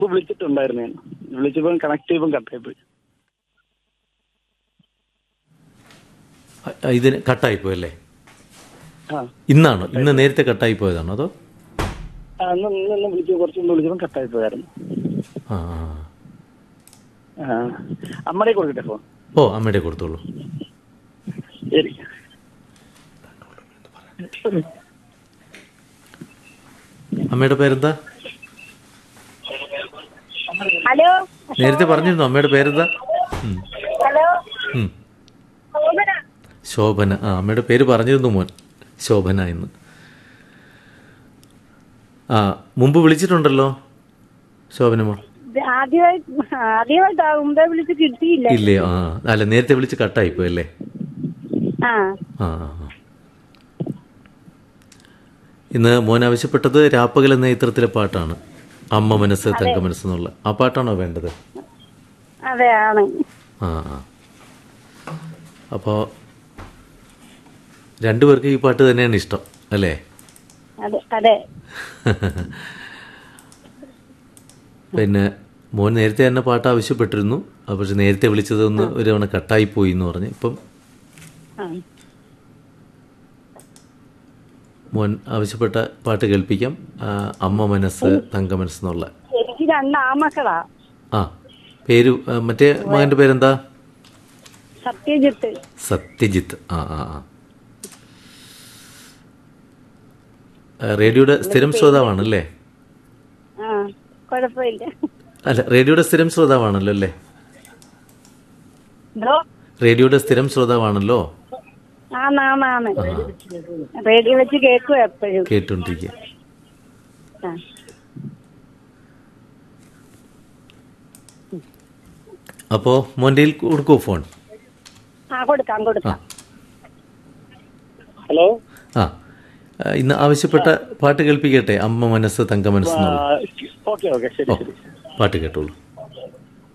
ഇപ്പൊ വിളിച്ചിട്ടുണ്ടായിരുന്നു ഞാൻ വിളിച്ചപ്പോൾ കണക്ട് ചെയ്യുമ്പോൾ കട്ടായി പോയി അ- ഇതിന് കട്ടായിപ്പോയി അല്ലേ ആ ഇന്നാണോ ഇന്ന് നേരത്തെ കട്ടായി പോയതാണോ അതോ ആ, ഇന്ന് ഇന്ന് ഇന്ന് വിളിച്ചു കുറച്ച് മുമ്പ് വിളിച്ചപ്പോൾ കട്ടായി പോയായിരുന്നു ആ ആ. ആ അമ്മയുടെ കൊടുക്കട്ടെ ഫോൺ ഓ അമ്മയുടെ കൊടുത്തോളൂ ശരി അമ്മയുടെ പേരെന്താ ഹലോ നേരത്തെ പറഞ്ഞിരുന്നു അമ്മയുടെ പേരെന്താ ഉം. ഹലോ ഉം. ശോഭന ശോഭന ആ അമ്മയുടെ പേര് പറഞ്ഞിരുന്നു മോൻ ശോഭന എന്ന് ആ മുമ്പ് വിളിച്ചിട്ടുണ്ടല്ലോ ശോഭന മോൾ ഇത് ആദ്യമായിട്ട് ആദ്യമായിട്ടാ മുമ്പേ വിളിച്ച് കിട്ടിയില്ല ഇല്ലേ ആ അല്ല നേരത്തെ വിളിച്ച് കട്ടായിപ്പോയി അല്ലേ ആ ആ ആ, ആ. ഇന്ന് മോൻ ആവശ്യപ്പെട്ടത് രാപ്പകൽ എന്ന ചിത്രത്തിലെ പാട്ടാണ് അമ്മ മനസ്സ് തങ്ക മനസ്സ് എന്നുള്ള ആ പാട്ടാണോ വേണ്ടത് അതെ ആണ് ആ ആ അപ്പോൾ രണ്ടുപേർക്ക് ഈ പാട്ട് തന്നെയാണ് ഇഷ്ടം അല്ലേ അതെ അതെ പിന്നെ മോൻ നേരത്തെ തന്നെ പാട്ട് ആവശ്യപ്പെട്ടിരുന്നു അത് പക്ഷെ നേരത്തെ വിളിച്ചത് ഒന്ന് ഒരു തവണ കട്ടായി പോയി എന്ന് പറഞ്ഞ് ഇപ്പം ആ. മോൻ ആവശ്യപ്പെട്ട പാട്ട് കേൾപ്പിക്കാം ആ, അമ്മ മനസ്സ് തങ്ക മനസ്സ് എന്നുള്ള എനിക്ക് രണ്ട് ആമക്കളാ ആ പേര് ആ, മറ്റേ മകൻ്റെ പേരെന്താ സത്യജിത്ത് സത്യജിത്ത് ആ ആ ആ ആ, റേഡിയോയുടെ സ്ഥിരം ശ്രോതാവാണല്ലേ ആ കുഴപ്പമില്ല അല്ല റേഡിയോയുടെ സ്ഥിരം ശ്രോതാവാണല്ലോ അല്ലേ എന്തോ റേഡിയോയുടെ സ്ഥിരം ശ്രോതാവാണല്ലോ ആന്നാന്നാണ് റേഡിയോ വെച്ച് കേൾക്കും എപ്പോഴും കേട്ടുകൊണ്ടിരിക്കുക ആ. അപ്പോൾ മോൻ്റെ കൊടുക്കുമോ ഫോൺ ആ കൊടുക്കാം ആ കൊടുക്കാം ഹലോ ആ ആ, ഇന്ന് ആവശ്യപ്പെട്ട പാട്ട് കേൾപ്പിക്കട്ടെ അമ്മ മനസ്സ് തങ്ക മനസ്സ് എന്നുള്ള ഓക്കെ ഓക്കെ ശരി ഓ ശരി പാട്ട് കേട്ടോളൂ